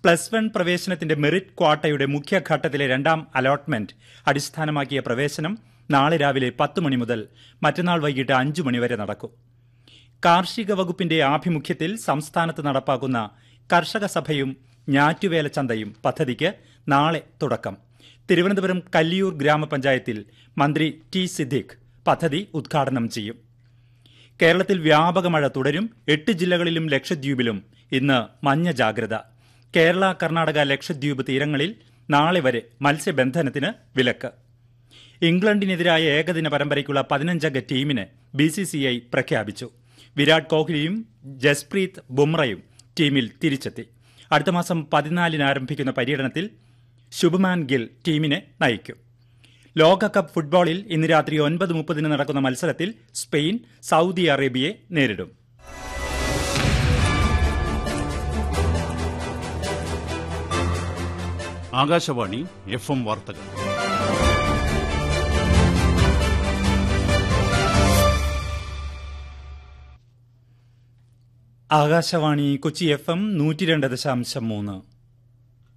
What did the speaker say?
plus one പ്രവേശനത്തിന്റെ merit ക്വാട്ടയുടെ മുഖ്യഘട്ടത്തിലെ രണ്ടാം അലോട്ട്മെന്റ് അടിസ്ഥാനമാക്കിയ പ്രവേശനം നാളെ രാവിലെ പത്ത് മണി മുതൽ മറ്റന്നാൾ വൈകിട്ട് അഞ്ചു മണിവരെ നടക്കും കാർഷിക വകുപ്പിന്റെ ആഭിമുഖ്യത്തിൽ സംസ്ഥാനത്ത് നടപ്പാക്കുന്ന കർഷക സഭയും ഞാറ്റുവേല ചന്തയും പദ്ധതിക്ക് നാളെ തുടക്കം തിരുവനന്തപുരം കല്ലിയൂർ ഗ്രാമപഞ്ചായത്തിൽ മന്ത്രി ടി സിദ്ദീഖ് പദ്ധതി ഉദ്ഘാടനം ചെയ്യും കേരളത്തിൽ വ്യാപക മഴ തുടരും എട്ട് ജില്ലകളിലും ലക്ഷദ്വീപിലും ഇന്ന് മഞ്ഞ ജാഗ്രത കേരള കർണാടക ലക്ഷദ്വീപ് തീരങ്ങളിൽ നാളെ വരെ മത്സ്യബന്ധനത്തിന് വിലക്ക് ഇംഗ്ലണ്ടിനെതിരായ ഏകദിന പരമ്പരയ്ക്കുള്ള പതിനഞ്ചംഗ ടീമിനെ ബി സി സി ഐ പ്രഖ്യാപിച്ചു വിരാട് കോഹ്ലിയും ജസ്പ്രീത് ബുംറയും ടീമിൽ തിരിച്ചെത്തി അടുത്ത മാസം പതിനാലിന് ആരംഭിക്കുന്ന പര്യടനത്തിൽ ശുഭ്മാൻ ഗിൽ ടീമിനെ നയിക്കും ലോകകപ്പ് ഫുട്ബോളിൽ ഇന്ന് രാത്രി ഒൻപത് മുപ്പതിന് നടക്കുന്ന മത്സരത്തിൽ സ്പെയിൻ സൗദി അറേബ്യയെ നേരിടും ആകാശവാണി എഫ് എം വാർത്തകൾ ആകാശവാണി കൊച്ചി എഫ് എം നൂറ്റി രണ്ട് ദശാംശം മൂന്ന്